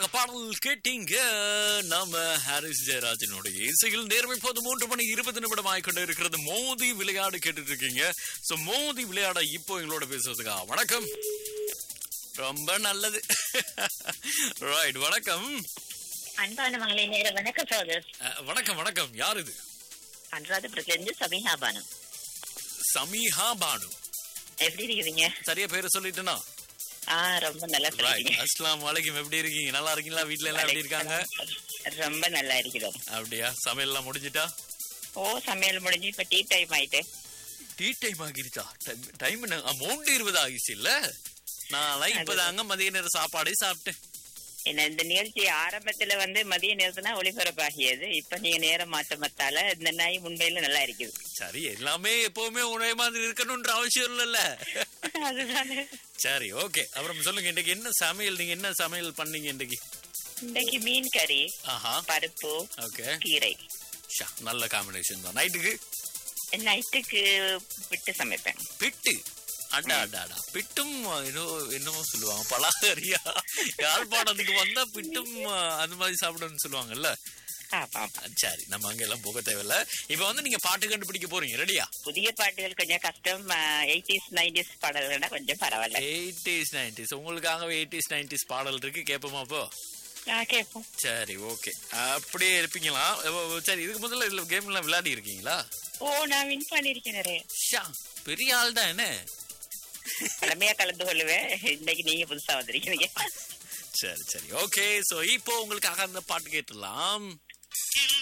பாடல் கேட்டீங்க நாம ஹாரிஸ் ஜெயராஜனுடைய இசையில் நேர்மை போது மூன்று மணி இருபது நிமிடம் ஆகிக்கொண்டு இருக்கிறது மோதி விளையாடு கேட்டுட்டு இருக்கீங்க சோ மோதி விளையாட இப்போ எங்களோட பேசுறதுக்கா வணக்கம் ரொம்ப நல்லது ரைட் வணக்கம் அன்பான மகளே நேர வணக்கம் சோதர் அஹ், வணக்கம் வணக்கம் யார் இது அனுராதபுரத்துல சமீஹா பானு சமீஹா பானு எப்படி இருக்கிறீங்க சரியா பேரு சொல்லிட்டேனா ஆ ரொம்ப நல்லா ரைட் சொல்றீங்க அஸ்லாம் வலைக்கும் எப்படி இருக்கீங்க நல்லா இருக்கீங்களா வீட்ல எல்லாம் எப்படி இருக்காங்க ரொம்ப நல்லா இருக்கிறோம் அப்படியா சமையல் எல்லாம் முடிஞ்சிட்டா ஓ சமையல் முடிஞ்சு இப்ப டீ டைம் ஆயிட்டு டீ டைம் ஆகிருச்சா டைம் மூன்று இருபது ஆகிடுச்சு இல்ல நான் இப்பதாங்க மதிய நேரம் சாப்பாடே சாப்பிட்டேன் என்ன இந்த நிகழ்ச்சி ஆரம்பத்துல வந்து மதிய நேரத்துல ஒளிபரப்பாகியது இப்ப நீங்க நேரம் மாற்றமத்தால இந்த நாய் உண்மையில நல்லா இருக்குது சரி எல்லாமே எப்பவுமே ஒரே மாதிரி இருக்கணும்ன்ற அவசியம் இல்லைல்ல அதுதானே சரி ஓகே அப்புறம் சொல்லுங்க இன்னைக்கு என்ன சமையல் நீங்க என்ன சமையல் பண்ணீங்க இன்னைக்கு இன்னைக்கு மீன் கறி ஆஹா பருப்பு ஓகே கீரை ஷா, நல்ல காம்பினேஷன் தான் நைட்டுக்கு நைட்டுக்கு விட்டு சமைப்பேன் பிட்டு அடா அடா அடா பிட்டும் என்னோ என்னமோ சொல்லுவாங்க பலாகரியா யாழ்ப்பாணத்துக்கு வந்தா பிட்டும் அந்த மாதிரி சாப்பிடணும்னு சொல்லுவாங்கல்ல ஆமா சரி நம்ம அங்க எல்லாம் போக தேவையில்ல இப்ப வந்து நீங்க பாட்டு கண்டுபிடிக்க போறீங்க ரெடியா புதிய பாட்டுகள் கொஞ்சம் கஷ்டம் எயிட்டிஸ் நைன்டிஸ் பாடல்கள்னா கொஞ்சம் பரவாயில்ல எயிட்டிஸ் நைன்டிஸ் உங்களுக்காகவே எயிட்டிஸ் நைன்டிஸ் பாடல் இருக்கு கேட்போமா அப்போ நான் கேட்போம் சரி ஓகே அப்படியே இருப்பீங்களா ஓ, சரி இதுக்கு முதல்ல இதுல கேம் எல்லாம் விளையாடி இருக்கீங்களா ஓ நான் வின் பண்ணிருக்கேன் நிறைய ஷா பெரிய ஆள் தான் என்ன பழமையா கலந்து கொள்ளுவேன் இன்னைக்கு நீங்க புதுசா வந்திருக்கீங்க சரி சரி ஓகே சோ இப்போ உங்களுக்காக அந்த பாட்டு கேட்டுலாம்